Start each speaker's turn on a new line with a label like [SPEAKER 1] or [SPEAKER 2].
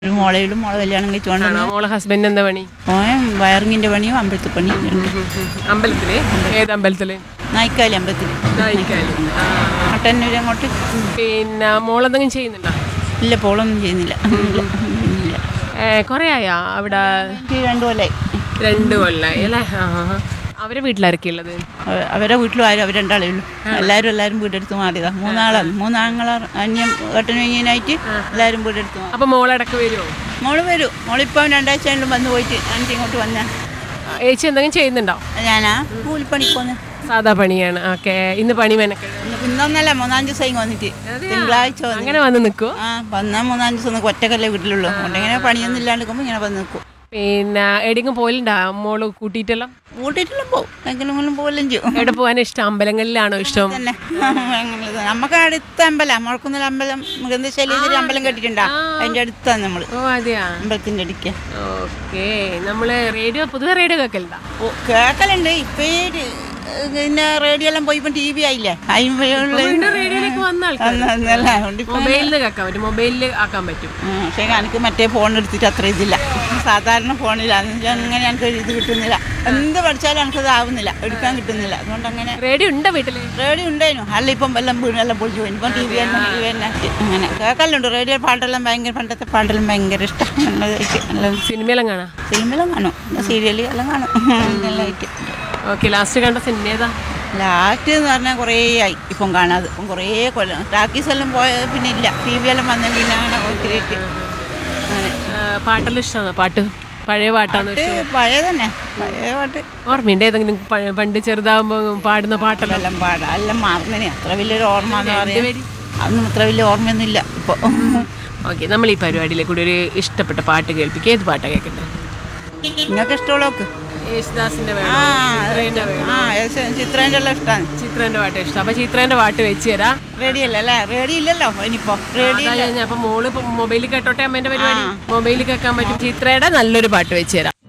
[SPEAKER 1] ഒരു മോളയിലും മോളെ കല്യാണം കഴിച്ചുകൊണ്ട്
[SPEAKER 2] ആണോ മോളെ ഹസ്ബൻഡ് എന്താ പണി
[SPEAKER 1] ഓൻ വയറിങ്ങിന്റെ പണിയും അമ്പലത്തിൽ പണിയും ഉണ്ട്
[SPEAKER 2] അമ്പലത്തില് ഏത് അമ്പലത്തില്
[SPEAKER 1] നായിക്കാലി അമ്പലത്തിൽ
[SPEAKER 2] നായിക്കാല്. ആ.
[SPEAKER 1] മട്ടന്നൂർ അങ്ങോട്ട്
[SPEAKER 2] പിന്നെ മോളെന്തെങ്കിലും ചെയ്യുന്നുണ്ടോ
[SPEAKER 1] ഇല്ല പോളൊന്നും ചെയ്യുന്നില്ല ഇല്ല, ഇല്ല
[SPEAKER 2] ഏ, കുറേ ആയാ അവിടെ
[SPEAKER 1] എനിക്ക് രണ്ടു കൊല്ലായി
[SPEAKER 2] രണ്ട് കൊല്ലായി അല്ലേ ആ ആ, ആ. അവരെ വീട്ടിലാരൊക്കെ ഉള്ളത്
[SPEAKER 1] അവ- അവരെ വീട്ടിലും ആരും അവർ രണ്ടാളേ ഉള്ളൂ എല്ലാവരും എല്ലാവരും വീടെടുത്ത് മാറിയതാ മൂന്നാളാണ് മൂന്നാങ്ങളാ അന്യം ഏട്ടനും അനിയനായിട്ട് എല്ലാവരും വീടെടുത്ത് മാറി
[SPEAKER 2] അപ്പൊ മോളടക്ക് വരുമോ
[SPEAKER 1] മോള് വരും മോളിപ്പം രണ്ടാഴ്ച ആയാലും വന്ന് പോയിട്ട് എനിക്ക് ഇങ്ങോട്ട് വന്ന
[SPEAKER 2] ഏച്ചി എന്തെങ്കിലും ചെയ്യുന്നുണ്ടോ
[SPEAKER 1] ഞാനാ കൂലിപ്പണിക്ക് വന്ന്
[SPEAKER 2] സാധാ പണിയാണ് ഓക്കെ ഇന്ന് പണി മെനക്കെട്ട്
[SPEAKER 1] ഇന്നൊന്നല്ല മൂന്നാം ദിവസം ഇങ്ങ് വന്നിട്ട് തിങ്കളാഴ്ച വന്നു
[SPEAKER 2] അങ്ങനെ വന്ന് നിൽക്കുമോ
[SPEAKER 1] ആ വന്നാൽ മൂന്നാം ദിവസം ഒന്ന് ഒറ്റക്കല്ലേ വീട്ടിലുള്ളൂ അതുകൊണ്ട് ഇങ്ങനെ പണിയൊന്നും ഇല്ലാണ്ട് നിൽക്കുമ്പോൾ ഇങ്ങനെ വന്ന് നിൽക്കും
[SPEAKER 2] പിന്നെ എവിടെയെങ്കിലും പോയിണ്ടാ മോള് കൂട്ടിയിട്ടെല്ലാം
[SPEAKER 1] കൂട്ടിയിട്ടെല്ലാം പോകും എങ്കിലും പോലും ചെയ്യും
[SPEAKER 2] എവിടെ പോകാൻ ഇഷ്ടം അമ്പലങ്ങളിലാണോ ഇഷ്ടം
[SPEAKER 1] തന്നെ ഞങ്ങള് നമുക്ക് അടുത്ത അമ്പലം മുഴക്കുന്നിൽ അമ്പലം മൃഗശൈലേശ്വരി അമ്പലം കേട്ടിട്ടുണ്ടാ അതിന്റെ അടുത്താണ് നമ്മള്
[SPEAKER 2] ഓ അതെയാ
[SPEAKER 1] അമ്പലത്തിന്റെ അടുക്ക
[SPEAKER 2] ഓക്കെ നമ്മള് റേഡിയോ പൊതുവെ റേഡിയോ കേൾക്കലുണ്ടാ
[SPEAKER 1] ഓ, കേക്കലുണ്ട് ഇപ്പൊ ഈ ടി- പിന്നെ റേഡിയോ എല്ലാം പോയി ഇപ്പൊ ടി വി ആയില്ലേ
[SPEAKER 2] വീണ്ടും റേഡിയോയിലേക്ക് വന്ന ആൾക്കാർ
[SPEAKER 1] അതുകൊണ്ട് ഇപ്പൊ
[SPEAKER 2] മൊബൈലിൽ കേൾക്കാൻ പറ്റും മൊബൈലിൽ ആക്കാൻ പറ്റും
[SPEAKER 1] ഉം, പക്ഷേ എനിക്ക് മറ്റേ ഫോൺ എടുത്തിട്ട് അത്ര ഇതില്ല സാധാരണ ഫോണിലാണ് അങ്ങനെ എനിക്ക് ഇത് കിട്ടുന്നില്ല എന്ത് പഠിച്ചാലും എനിക്കത് ആവുന്നില്ല എടുക്കാൻ കിട്ടുന്നില്ല അതുകൊണ്ട് അങ്ങനെ
[SPEAKER 2] റേഡിയോ ഉണ്ടോ വീട്ടില്
[SPEAKER 1] റേഡിയോ ഉണ്ടായിരുന്നു അല്ല ഇപ്പം എല്ലാം വീണെല്ലാം പൊളിച്ചു പോയി ഇപ്പം ടി വി തന്നെ ടി വി തന്നെ അങ്ങനെ കേൾക്കലുണ്ട് റേഡിയോ പാട്ടെല്ലാം ഭയങ്കര പണ്ടത്തെ പാട്ടെല്ലാം ഭയങ്കര ഇഷ്ടം നല്ലതായിട്ട് നല്ല
[SPEAKER 2] സിനിമയെല്ലാം കാണാം
[SPEAKER 1] ഫിലിമെല്ലാം കാണും സീരിയൽ എല്ലാം കാണും നല്ലതായിട്ട്
[SPEAKER 2] ഓക്കെ ലാസ്റ്റ് കണ്ട സിനിമ ഏതാ
[SPEAKER 1] ലാസ്റ്റ് എന്ന് പറഞ്ഞാൽ കുറേ ആയി ഇപ്പം കാണാതെ ഇപ്പം കുറേ കൊല്ലം ടാക്കീസ് എല്ലാം പോയ പിന്നെ ഇല്ല ടി വി എല്ലാം വന്ന പിന്നെ അങ്ങനെ ഒത്തിരിയായിട്ട് അങ്ങനെ
[SPEAKER 2] ആ, പാട്ടെല്ലാം ഇഷ്ടമാണോ പാട്ട് പഴയ പാട്ടാണ്
[SPEAKER 1] ഇത് പഴയ തന്നെ പഴയ പാട്ട്
[SPEAKER 2] ഓർമ്മയുണ്ട് ഏതെങ്കിലും പ- പണ്ട് ചെറുതാകുമ്പോൾ പാടുന്ന പാട്ടെല്ലാം
[SPEAKER 1] എല്ലാം പാടാം എല്ലാം മറന്നിനെ അത്ര വലിയൊരു ഓർമ്മ എന്ന് പറയാം അതൊന്നും അത്ര വലിയ ഓർമ്മയൊന്നും ഇല്ല ഇപ്പോൾ
[SPEAKER 2] ഓക്കെ നമ്മൾ ഈ പരിപാടിയിലെ കൂടി ഒരു ഇഷ്ടപ്പെട്ട പാട്ട് കേൾപ്പിക്കുക ഏത് പാട്ടാണ് കേൾക്കട്ടെ
[SPEAKER 1] നിങ്ങൾക്ക് ഇഷ്ടമുള്ളവർക്ക്
[SPEAKER 2] യേശുദാസിന്റെ
[SPEAKER 1] ആ
[SPEAKER 2] വേണം ചിത്രേന്റെ വേണം
[SPEAKER 1] ആ ഏകദേശം ചിത്രേൻ്റെ എല്ലാം ഇഷ്ടമാണ്
[SPEAKER 2] ചിത്രേന്റെ പാട്ട് ഇഷ്ടം അപ്പൊ ചിത്രേന്റെ പാട്ട് വെച്ച് തരാം
[SPEAKER 1] റെഡി അല്ലേ അല്ലേ റെഡി ഇല്ലല്ലോ ഇനിയിപ്പോ റെഡി
[SPEAKER 2] അതാ ഞാൻ അപ്പൊ മോള് മൊബൈലിൽ കേട്ടോട്ടെ അമ്മേന്റെ പരിപാടി മൊബൈലിൽ കേൾക്കാൻ പറ്റും ചിത്രയുടെ നല്ലൊരു പാട്ട് വെച്ച് തരാം